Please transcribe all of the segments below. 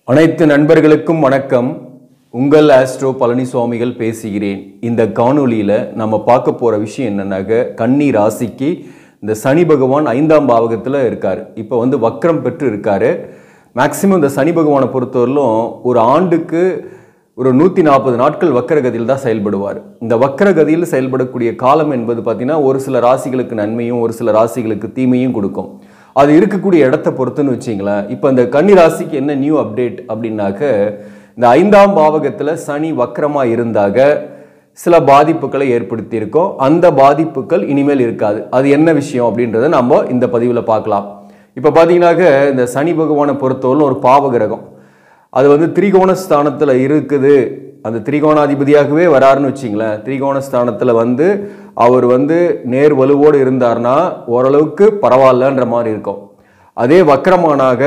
அனைத்து நண்பர்களுக்கும் வணக்கம் உங்கள் ஆஸ்ட்ரோ பழனிசுவாமிகள் பேசுகிறேன் இந்த காணொளியில் நம்ம பார்க்க போகிற விஷயம் என்னன்னாக்க கன்னி ராசிக்கு இந்த சனி பகவான் ஐந்தாம் பாவகத்தில் இருக்கார் இப்போ வந்து வக்ரம் பெற்று இருக்காரு மேக்சிமம் இந்த சனி பகவானை பொறுத்தவரையிலும் ஒரு ஆண்டுக்கு ஒரு நூற்றி நாற்பது நாட்கள் வக்கரகதியில் தான் செயல்படுவார் இந்த வக்கரகதியில் செயல்படக்கூடிய காலம் என்பது பார்த்தீங்கன்னா ஒரு சில ராசிகளுக்கு நன்மையும் ஒரு சில ராசிகளுக்கு தீமையும் கொடுக்கும் அது இருக்கக்கூடிய இடத்த பொறுத்துன்னு வச்சிங்களேன் இப்போ இந்த கன்னி ராசிக்கு என்ன நியூ அப்டேட் அப்படின்னாக்க இந்த ஐந்தாம் பாவகத்தில் சனி வக்கரமாக இருந்தாக சில பாதிப்புகளை ஏற்படுத்தியிருக்கோம் அந்த பாதிப்புகள் இனிமேல் இருக்காது அது என்ன விஷயம் அப்படின்றத நம்ம இந்த பதிவில் பார்க்கலாம் இப்போ பார்த்தீங்கன்னாக்க இந்த சனி பகவானை பொறுத்தவரை ஒரு பாவகிரகம் அது வந்து திரிகோண ஸ்தானத்தில் இருக்குது அந்த திரிகோணாதிபதியாகவே வராருன்னு வச்சிங்களேன் திரிகோண ஸ்தானத்தில் வந்து அவர் வந்து நேர் வலுவோடு இருந்தார்னா ஓரளவுக்கு பரவாயில்லன்ற மாதிரி இருக்கும் அதே வக்கரமானாக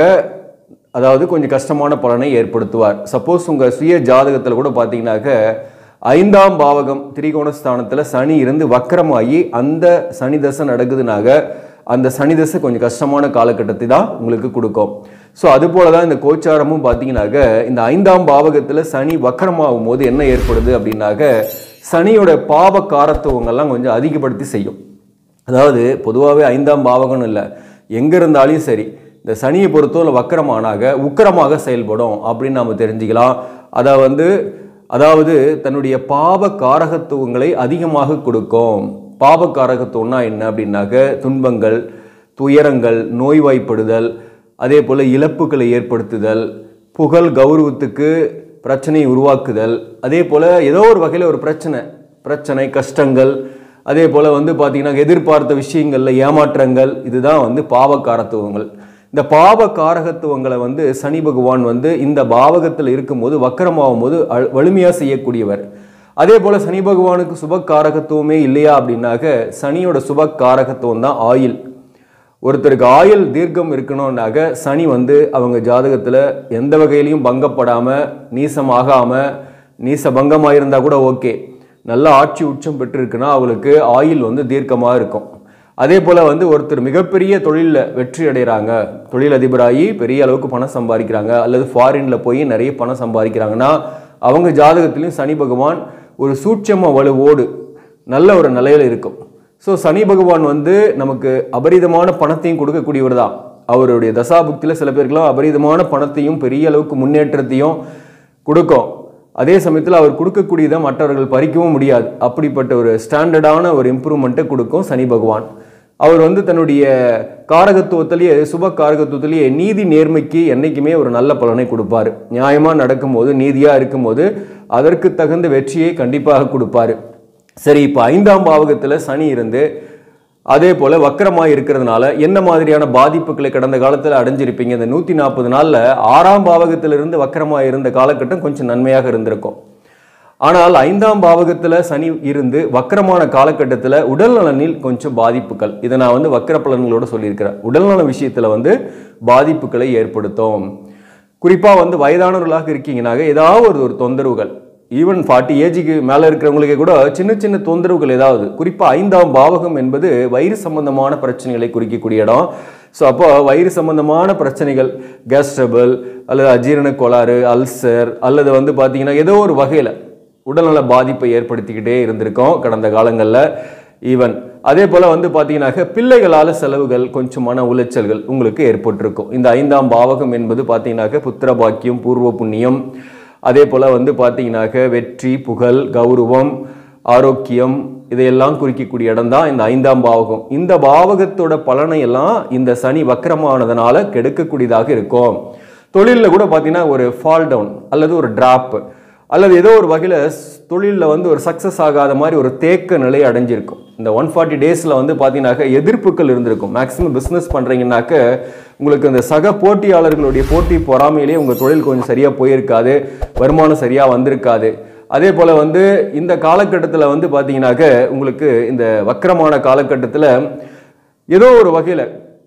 அதாவது கொஞ்சம் கஷ்டமான பலனை ஏற்படுத்துவார் சப்போஸ் உங்கள் சுய ஜாதகத்தில் கூட பார்த்தீங்கன்னாக்க ஐந்தாம் பாவகம் திரிகோண ஸ்தானத்தில் சனி இருந்து வக்கரமாகி அந்த சனி தசை நடக்குதுனாக அந்த சனி தசை கொஞ்சம் கஷ்டமான காலகட்டத்தை தான் உங்களுக்கு கொடுக்கும் ஸோ அது போல தான் இந்த கோச்சாரமும் பார்த்தீங்கன்னாக்க இந்த ஐந்தாம் பாவகத்தில் சனி வக்கரமாகும் போது என்ன ஏற்படுது அப்படின்னாக்க சனியோட பாவ காரத்துவங்கள்லாம் கொஞ்சம் அதிகப்படுத்தி செய்யும் அதாவது பொதுவாகவே ஐந்தாம் பாவகம்னு இல்லை எங்கே இருந்தாலும் சரி இந்த சனியை பொறுத்தவரை வக்கரமானாக உக்கரமாக செயல்படும் அப்படின்னு நம்ம தெரிஞ்சுக்கலாம் அதை வந்து அதாவது தன்னுடைய பாவ காரகத்துவங்களை அதிகமாக கொடுக்கும் பாவ காரகத்துவம்னா என்ன அப்படின்னாக்க துன்பங்கள் துயரங்கள் நோய்வாய்ப்படுதல் அதே போல் இழப்புகளை ஏற்படுத்துதல் புகழ் கௌரவத்துக்கு பிரச்சனையை உருவாக்குதல் அதே போல் ஏதோ ஒரு வகையில் ஒரு பிரச்சனை பிரச்சனை கஷ்டங்கள் அதே போல் வந்து பார்த்திங்கன்னா எதிர்பார்த்த விஷயங்களில் ஏமாற்றங்கள் இதுதான் வந்து பாவக்காரத்துவங்கள் இந்த பாவ காரகத்துவங்களை வந்து சனி பகவான் வந்து இந்த பாவகத்தில் இருக்கும்போது வக்கரமாகும் போது அழ்- வலிமையா செய்யக்கூடியவர் அதே போல சனி பகவானுக்கு சுப காரகத்துவமே இல்லையா அப்படின்னாக்க சனியோட சுப காரகத்துவம் தான் ஆயில் ஒருத்தருக்கு ஆயுள் தீர்க்கம் இருக்கணும்னாக்க சனி வந்து அவங்க ஜாதகத்தில் எந்த வகையிலையும் பங்கப்படாமல் நீசமாகாமல் நீச பங்கமாக இருந்தால் கூட ஓகே நல்ல ஆட்சி உச்சம் பெற்றிருக்குன்னா அவங்களுக்கு ஆயுள் வந்து தீர்க்கமாக இருக்கும் அதே போல் வந்து ஒருத்தர் மிகப்பெரிய தொழிலில் வெற்றி அடைகிறாங்க தொழில் அதிபராகி பெரிய அளவுக்கு பணம் சம்பாதிக்கிறாங்க அல்லது ஃபாரினில் போய் நிறைய பணம் சம்பாதிக்கிறாங்கன்னா அவங்க ஜாதகத்திலையும் சனி பகவான் ஒரு சூட்சம வலுவோடு நல்ல ஒரு நிலையில் இருக்கும் ஸோ சனி பகவான் வந்து நமக்கு அபரிதமான பணத்தையும் கொடுக்கக்கூடியவர் தான் அவருடைய தசாபுக்தியில் சில பேருக்குலாம் அபரிதமான பணத்தையும் பெரிய அளவுக்கு முன்னேற்றத்தையும் கொடுக்கும் அதே சமயத்தில் அவர் கொடுக்கக்கூடியதை மற்றவர்கள் பறிக்கவும் முடியாது அப்படிப்பட்ட ஒரு ஸ்டாண்டர்டான ஒரு இம்ப்ரூவ்மெண்ட்டை கொடுக்கும் சனி பகவான் அவர் வந்து தன்னுடைய காரகத்துவத்திலேயே சுப காரகத்துவத்திலேயே நீதி நேர்மைக்கு என்றைக்குமே ஒரு நல்ல பலனை கொடுப்பாரு நியாயமாக நடக்கும்போது நீதியாக இருக்கும்போது அதற்கு தகுந்த வெற்றியை கண்டிப்பாக கொடுப்பாரு சரி இப்போ ஐந்தாம் பாவகத்தில் சனி இருந்து அதே போல் வக்கரமாக இருக்கிறதுனால என்ன மாதிரியான பாதிப்புகளை கடந்த காலத்தில் அடைஞ்சிருப்பீங்க இந்த நூற்றி நாற்பது நாளில் ஆறாம் பாவகத்திலிருந்து வக்கரமாக இருந்த காலகட்டம் கொஞ்சம் நன்மையாக இருந்திருக்கும் ஆனால் ஐந்தாம் பாவகத்தில் சனி இருந்து வக்கரமான காலகட்டத்தில் உடல் நலனில் கொஞ்சம் பாதிப்புகள் இதை நான் வந்து வக்கர பலன்களோட சொல்லியிருக்கிறேன் உடல்நல விஷயத்தில் வந்து பாதிப்புகளை ஏற்படுத்தும் குறிப்பாக வந்து வயதானவர்களாக இருக்கீங்கனாக ஏதாவது ஒரு ஒரு தொந்தரவுகள் ஈவன் ஃபார்ட்டி ஏஜுக்கு மேலே இருக்கிறவங்களுக்கு கூட சின்ன சின்ன தொந்தரவுகள் ஏதாவது குறிப்பாக ஐந்தாம் பாவகம் என்பது வயிறு சம்பந்தமான பிரச்சனைகளை குறிக்கக்கூடிய இடம் ஸோ அப்போ வயிறு சம்பந்தமான பிரச்சனைகள் கேஸ் ட்ரபிள் அல்லது அஜீரண கோளாறு அல்சர் அல்லது வந்து பார்த்தீங்கன்னா ஏதோ ஒரு வகையில் உடல்நல பாதிப்பை ஏற்படுத்திக்கிட்டே இருந்திருக்கோம் கடந்த காலங்களில் ஈவன் அதே போல் வந்து பார்த்தீங்கன்னாக்க பிள்ளைகளால் செலவுகள் கொஞ்சம் மன உளைச்சல்கள் உங்களுக்கு ஏற்பட்டிருக்கும் இந்த ஐந்தாம் பாவகம் என்பது பார்த்தீங்கன்னாக்க புத்திர பாக்கியம் பூர்வ புண்ணியம் அதே போல் வந்து பார்த்தீங்கன்னாக்க வெற்றி புகழ் கௌரவம் ஆரோக்கியம் இதையெல்லாம் குறிக்கக்கூடிய இடம் தான் இந்த ஐந்தாம் பாவகம் இந்த பாவகத்தோட பலனை எல்லாம் இந்த சனி வக்கரமானதுனால கெடுக்கக்கூடியதாக இருக்கும் தொழிலில் கூட பார்த்தீங்கன்னா ஒரு ஃபால் டவுன் அல்லது ஒரு டிராப் அல்லது ஏதோ ஒரு வகையில் தொழிலில் வந்து ஒரு சக்ஸஸ் ஆகாத மாதிரி ஒரு தேக்க நிலை அடைஞ்சிருக்கும் இந்த ஒன் ஃபார்ட்டி டேஸில் வந்து பார்த்தீங்கன்னாக்க எதிர்ப்புகள் இருந்திருக்கும் மேக்ஸிமம் பிஸ்னஸ் பண்ணுறீங்கன்னாக்க உங்களுக்கு இந்த சக போட்டியாளர்களுடைய போட்டி பொறாமையிலேயே உங்கள் தொழில் கொஞ்சம் சரியாக போயிருக்காது வருமானம் சரியாக வந்திருக்காது அதே போல் வந்து இந்த காலகட்டத்தில் வந்து பார்த்தீங்கன்னாக்க உங்களுக்கு இந்த வக்கரமான காலகட்டத்தில் ஏதோ ஒரு வகையில்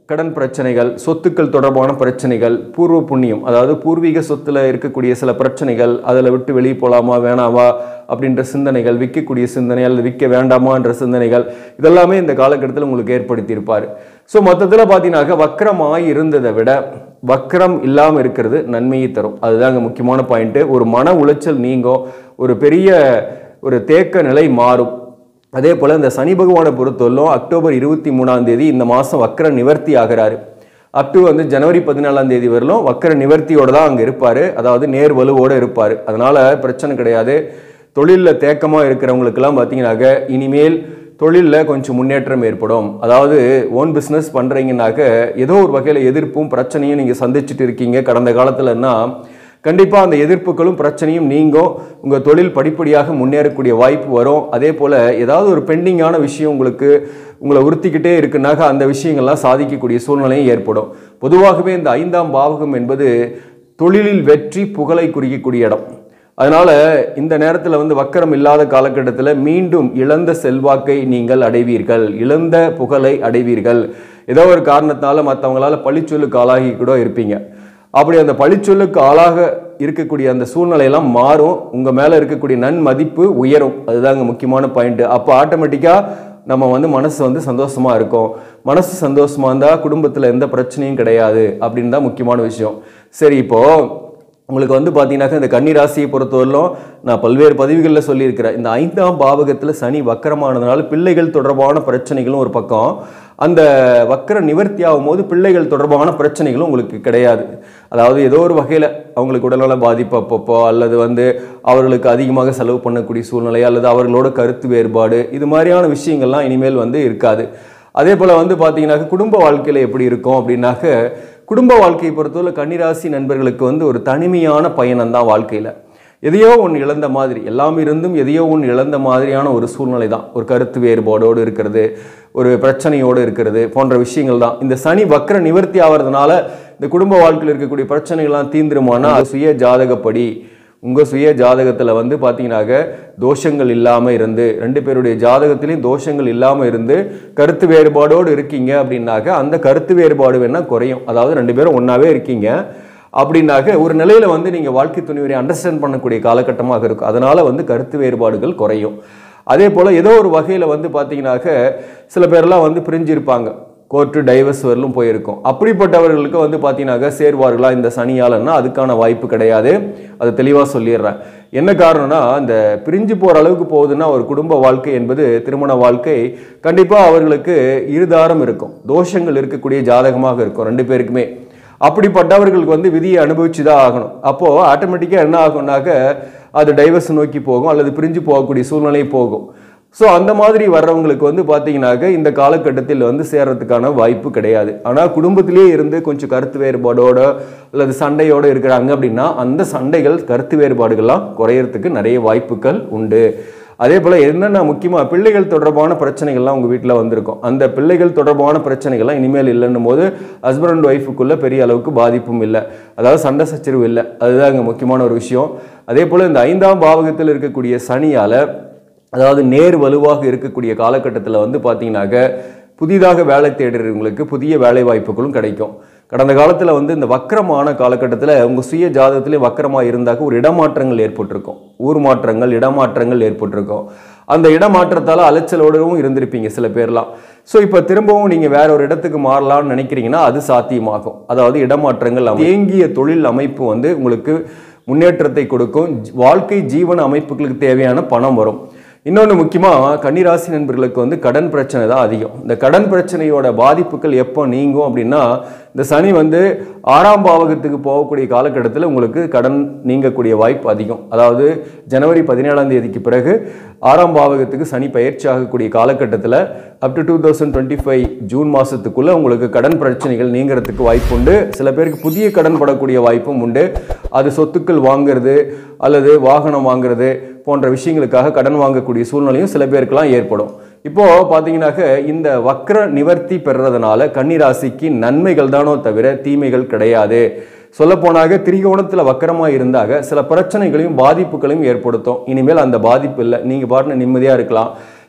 கடன் பிரச்சனைகள் சொத்துக்கள் தொடர்பான பிரச்சனைகள் பூர்வ புண்ணியம் அதாவது பூர்வீக சொத்துல இருக்கக்கூடிய சில பிரச்சனைகள் அதில் விட்டு வெளியே போகலாமா வேணாமா அப்படின்ற சிந்தனைகள் விற்கக்கூடிய சிந்தனை அல்லது விற்க வேண்டாமான்ற சிந்தனைகள் இதெல்லாமே இந்த காலகட்டத்தில் உங்களுக்கு ஏற்படுத்தியிருப்பார் ஸோ மொத்தத்தில் பார்த்தீங்கன்னாக்க வக்கரமாய் இருந்ததை விட வக்கரம் இல்லாமல் இருக்கிறது நன்மையை தரும் அதுதாங்க முக்கியமான பாயிண்ட்டு ஒரு மன உளைச்சல் நீங்கும் ஒரு பெரிய ஒரு தேக்க நிலை மாறும் அதே போல் இந்த சனி பகவானை பொறுத்தவரையிலும் அக்டோபர் இருபத்தி மூணாம் தேதி இந்த மாதம் வக்கர நிவர்த்தி ஆகிறாரு அப் டு வந்து ஜனவரி பதினாலாம் தேதி வரலும் வக்கர நிவர்த்தியோட தான் அங்கே இருப்பார் அதாவது நேர் வலுவோடு இருப்பார் அதனால் பிரச்சனை கிடையாது தொழிலில் தேக்கமாக இருக்கிறவங்களுக்கெல்லாம் பார்த்தீங்கன்னாக்க இனிமேல் தொழிலில் கொஞ்சம் முன்னேற்றம் ஏற்படும் அதாவது ஓன் பிஸ்னஸ் பண்ணுறீங்கனாக்க ஏதோ ஒரு வகையில் எதிர்ப்பும் பிரச்சனையும் நீங்கள் சந்திச்சுட்டு இருக்கீங்க கடந்த காலத்துலன்னா கண்டிப்பாக அந்த எதிர்ப்புகளும் பிரச்சனையும் நீங்கும் உங்கள் தொழில் படிப்படியாக முன்னேறக்கூடிய வாய்ப்பு வரும் அதே போல் ஏதாவது ஒரு பெண்டிங்கான விஷயம் உங்களுக்கு உங்களை உறுத்திக்கிட்டே இருக்குனாக்க அந்த விஷயங்கள்லாம் சாதிக்கக்கூடிய சூழ்நிலையும் ஏற்படும் பொதுவாகவே இந்த ஐந்தாம் பாவகம் என்பது தொழிலில் வெற்றி புகழை குறிக்கக்கூடிய இடம் அதனால இந்த நேரத்தில் வந்து வக்கரம் இல்லாத காலகட்டத்தில் மீண்டும் இழந்த செல்வாக்கை நீங்கள் அடைவீர்கள் இழந்த புகழை அடைவீர்கள் ஏதோ ஒரு காரணத்தினால மற்றவங்களால பழிச்சொல்லுக்கு ஆளாகி கூட இருப்பீங்க அப்படி அந்த பழிச்சொல்லுக்கு ஆளாக இருக்கக்கூடிய அந்த சூழ்நிலையெல்லாம் மாறும் உங்கள் மேலே இருக்கக்கூடிய நன்மதிப்பு உயரும் அதுதாங்க முக்கியமான பாயிண்ட்டு அப்போ ஆட்டோமேட்டிக்காக நம்ம வந்து மனசு வந்து சந்தோஷமாக இருக்கும் மனசு சந்தோஷமாக இருந்தால் குடும்பத்தில் எந்த பிரச்சனையும் கிடையாது அப்படின்னு தான் முக்கியமான விஷயம் சரி இப்போது உங்களுக்கு வந்து பார்த்தீங்கன்னாக்கா இந்த கன்னி ராசியை பொறுத்தவரையிலும் நான் பல்வேறு பதிவுகளில் சொல்லியிருக்கிறேன் இந்த ஐந்தாம் பாவகத்தில் சனி வக்கரமானதுனால பிள்ளைகள் தொடர்பான பிரச்சனைகளும் ஒரு பக்கம் அந்த வக்கர நிவர்த்தி ஆகும்போது பிள்ளைகள் தொடர்பான பிரச்சனைகளும் உங்களுக்கு கிடையாது அதாவது ஏதோ ஒரு வகையில் அவங்களுக்கு உடல்நல பாதிப்பு அப்பப்போ அல்லது வந்து அவர்களுக்கு அதிகமாக செலவு பண்ணக்கூடிய சூழ்நிலை அல்லது அவர்களோட கருத்து வேறுபாடு இது மாதிரியான விஷயங்கள்லாம் இனிமேல் வந்து இருக்காது அதே போல் வந்து பார்த்தீங்கன்னாக்க குடும்ப வாழ்க்கையில் எப்படி இருக்கும் அப்படின்னாக்க குடும்ப வாழ்க்கையை பொறுத்தவரை கன்னிராசி நண்பர்களுக்கு வந்து ஒரு தனிமையான பயணம் தான் வாழ்க்கையில் எதையோ ஒன்று இழந்த மாதிரி எல்லாம் இருந்தும் எதையோ ஒன்று இழந்த மாதிரியான ஒரு சூழ்நிலை தான் ஒரு கருத்து வேறுபாடோடு இருக்கிறது ஒரு பிரச்சனையோடு இருக்கிறது போன்ற விஷயங்கள் தான் இந்த சனி வக்கர நிவர்த்தி ஆகிறதுனால இந்த குடும்ப வாழ்க்கையில் இருக்கக்கூடிய பிரச்சனைகள்லாம் தீந்துருமானா அது சுய ஜாதகப்படி உங்கள் சுய ஜாதகத்தில் வந்து பார்த்தீங்கன்னாக்க தோஷங்கள் இல்லாமல் இருந்து ரெண்டு பேருடைய ஜாதகத்திலையும் தோஷங்கள் இல்லாமல் இருந்து கருத்து வேறுபாடோடு இருக்கீங்க அப்படின்னாக்க அந்த கருத்து வேறுபாடு வேணால் குறையும் அதாவது ரெண்டு பேரும் ஒன்றாவே இருக்கீங்க அப்படின்னாக்க ஒரு நிலையில் வந்து நீங்கள் வாழ்க்கை துணிவரை அண்டர்ஸ்டாண்ட் பண்ணக்கூடிய காலகட்டமாக இருக்கும் அதனால் வந்து கருத்து வேறுபாடுகள் குறையும் அதே போல் ஏதோ ஒரு வகையில் வந்து பார்த்தீங்கன்னாக்க சில பேர்லாம் வந்து பிரிஞ்சிருப்பாங்க கோர்ட்டு டைவர்ஸ் வரலும் போயிருக்கும் அப்படிப்பட்டவர்களுக்கு வந்து பார்த்தீங்கன்னாக்க சேர்வார்களா இந்த சனியாலன்னா அதுக்கான வாய்ப்பு கிடையாது அது தெளிவாக சொல்லிடுறேன் என்ன காரணம்னா இந்த பிரிஞ்சு போகிற அளவுக்கு போகுதுன்னா ஒரு குடும்ப வாழ்க்கை என்பது திருமண வாழ்க்கை கண்டிப்பாக அவர்களுக்கு இருதாரம் இருக்கும் தோஷங்கள் இருக்கக்கூடிய ஜாதகமாக இருக்கும் ரெண்டு பேருக்குமே அப்படிப்பட்டவர்களுக்கு வந்து விதியை அனுபவிச்சு தான் ஆகணும் அப்போது ஆட்டோமேட்டிக்காக என்ன ஆகும்னாக்க அது டைவர்ஸ் நோக்கி போகும் அல்லது பிரிஞ்சு போகக்கூடிய சூழ்நிலை போகும் ஸோ அந்த மாதிரி வர்றவங்களுக்கு வந்து பார்த்தீங்கன்னாக்க இந்த காலகட்டத்தில் வந்து சேர்றதுக்கான வாய்ப்பு கிடையாது ஆனால் குடும்பத்திலே இருந்து கொஞ்சம் கருத்து வேறுபாடோட அல்லது சண்டையோடு இருக்கிறாங்க அப்படின்னா அந்த சண்டைகள் கருத்து வேறுபாடுகள்லாம் குறையறதுக்கு நிறைய வாய்ப்புகள் உண்டு அதே போல் என்னென்ன முக்கியமாக பிள்ளைகள் தொடர்பான பிரச்சனைகள்லாம் உங்கள் வீட்டில் வந்திருக்கும் அந்த பிள்ளைகள் தொடர்பான பிரச்சனைகள்லாம் இனிமேல் இல்லைன்னும் போது ஹஸ்பண்ட் அண்ட் ஒய்ஃபுக்குள்ளே பெரிய அளவுக்கு பாதிப்பும் இல்லை அதாவது சண்டை சச்சரவு இல்லை அதுதான் இங்கே முக்கியமான ஒரு விஷயம் அதே போல் இந்த ஐந்தாம் பாவகத்தில் இருக்கக்கூடிய சனியால் அதாவது நேர் வலுவாக இருக்கக்கூடிய காலகட்டத்தில் வந்து பார்த்தீங்கன்னாக்க புதிதாக வேலை தேடுறவங்களுக்கு புதிய வேலை வாய்ப்புகளும் கிடைக்கும் கடந்த காலத்தில் வந்து இந்த வக்கரமான காலகட்டத்தில் உங்கள் சுய ஜாதகத்திலே வக்கரமாக இருந்தாக்க ஒரு இடமாற்றங்கள் ஏற்பட்டிருக்கும் ஊர் மாற்றங்கள் இடமாற்றங்கள் ஏற்பட்டிருக்கும் அந்த இடமாற்றத்தால் அலைச்சலோடவும் இருந்திருப்பீங்க சில பேர்லாம் ஸோ இப்போ திரும்பவும் நீங்கள் வேற ஒரு இடத்துக்கு மாறலாம்னு நினைக்கிறீங்கன்னா அது சாத்தியமாகும் அதாவது இடமாற்றங்கள் அமை- தேங்கிய தொழில் அமைப்பு வந்து உங்களுக்கு முன்னேற்றத்தை கொடுக்கும் ஜ- வாழ்க்கை ஜீவன அமைப்புகளுக்கு தேவையான பணம் வரும் இன்னொன்று முக்கியமாக கன்னிராசி நண்பர்களுக்கு வந்து கடன் பிரச்சனை தான் அதிகம் இந்த கடன் பிரச்சனையோட பாதிப்புகள் எப்போ நீங்கும் அப்படின்னா இந்த சனி வந்து ஆறாம் பாவகத்துக்கு போகக்கூடிய காலகட்டத்தில் உங்களுக்கு கடன் நீங்கக்கூடிய வாய்ப்பு அதிகம் அதாவது ஜனவரி பதினேழாம் தேதிக்கு பிறகு ஆறாம் பாவகத்துக்கு சனி பயிற்சி ஆகக்கூடிய காலகட்டத்தில் up to two thousand twenty five June மாதத்துக்குள்ளே உங்களுக்கு கடன் பிரச்சனைகள் நீங்கிறதுக்கு வாய்ப்பு உண்டு சில பேருக்கு புதிய கடன் படக்கூடிய வாய்ப்பும் உண்டு அது சொத்துக்கள் வாங்குறது அல்லது வாகனம் வாங்குறது போன்ற விஷயங்களுக்காக கடன் வாங்கக்கூடிய சூழ்நிலையும் சில பேருக்கெல்லாம் ஏற்படும் இப்போ பார்த்தீங்கன்னாக்க இந்த வக்ர நிவர்த்தி பெறுறதுனால கன்னிராசிக்கு நன்மைகள் தானோ தவிர தீமைகள் கிடையாது சொல்லப்போனாக திரிகோணத்தில் வக்கரமாக இருந்தாக சில பிரச்சனைகளையும் பாதிப்புகளையும் ஏற்படுத்தும் இனிமேல் அந்த பாதிப்பு இல்லை நீங்கள் பாட்டுன்னு நிம்மதியாக இருக்கலாம்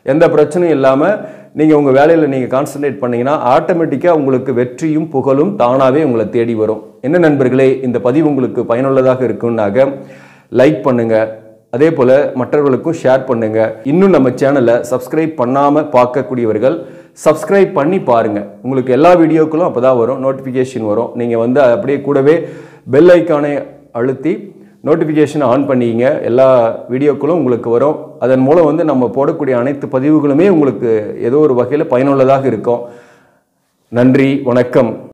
எந்த பிரச்சனையும் இல்லாமல் நீங்கள் உங்கள் வேலையில் நீங்கள் கான்சன்ட்ரேட் பண்ணீங்கன்னா ஆட்டோமேட்டிக்காக உங்களுக்கு வெற்றியும் புகழும் தானாகவே உங்களை தேடி வரும் என்ன நண்பர்களே இந்த பதிவு உங்களுக்கு பயனுள்ளதாக இருக்குன்னாக லைக் பண்ணுங்கள் அதே போல் மற்றவர்களுக்கும் ஷேர் பண்ணுங்க இன்னும் நம்ம சேனலை சப்ஸ்கிரைப் பண்ணாமல் பார்க்கக்கூடியவர்கள் சப்ஸ்கிரைப் பண்ணி பாருங்க உங்களுக்கு எல்லா வீடியோக்களும் அப்போ தான் வரும் நோட்டிஃபிகேஷன் வரும் நீங்கள் வந்து அப்படியே கூடவே பெல் ஐக்கானை அழுத்தி நோட்டிஃபிகேஷன் ஆன் பண்ணிக்கிங்க எல்லா வீடியோக்களும் உங்களுக்கு வரும் அதன் மூலம் வந்து நம்ம போடக்கூடிய அனைத்து பதிவுகளுமே உங்களுக்கு ஏதோ ஒரு வகையில் பயனுள்ளதாக இருக்கும் நன்றி வணக்கம்